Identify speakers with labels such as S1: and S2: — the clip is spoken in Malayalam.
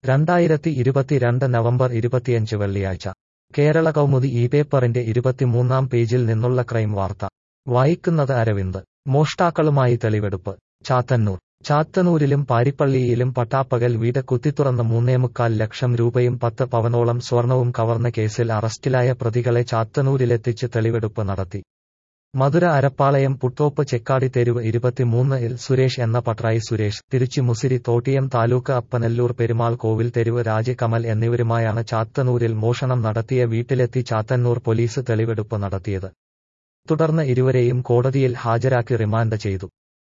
S1: രണ്ടായിരത്തി ഇരുപത്തിരണ്ട് നവംബർ ഇരുപത്തിയഞ്ച് വെള്ളിയാഴ്ച കേരള കൗമുദി ഈ പേപ്പറിന്റെ ഇരുപത്തിമൂന്നാം പേജിൽ നിന്നുള്ള ക്രൈം വാർത്ത വായിക്കുന്നത് അരവിന്ദ് മോഷ്ടാക്കളുമായി തെളിവെടുപ്പ് ചാത്തന്നൂർ ചാത്തന്നൂരിലും പാരിപ്പള്ളിയിലും പട്ടാപ്പകൽ വീട് കുത്തിത്തുറന്ന് മൂന്നേമുക്കാൽ ലക്ഷം രൂപയും പത്ത് പവനോളം സ്വർണവും കവർന്ന കേസിൽ അറസ്റ്റിലായ പ്രതികളെ ചാത്തന്നൂരിലെത്തിച്ച് തെളിവെടുപ്പ് നടത്തി മധുര അരപ്പാളയം പുട്ടോപ്പ് ചെക്കാടി തെരുവ് ഇരുപത്തിമൂന്ന് ഇൽ സുരേഷ് എന്ന പട്രായി സുരേഷ് തിരുച്ചി മുസിരി തോട്ടിയം താലൂക്ക് അപ്പനല്ലൂർ പെരുമാൾ കോവിൽ തെരുവ് രാജ് കമൽ എന്നിവരുമായാണ് ചാത്തന്നൂരിൽ മോഷണം നടത്തിയ വീട്ടിലെത്തി ചാത്തന്നൂർ പോലീസ് തെളിവെടുപ്പ് നടത്തിയത് തുടർന്ന് ഇരുവരെയും കോടതിയിൽ ഹാജരാക്കി റിമാൻഡ് ചെയ്തു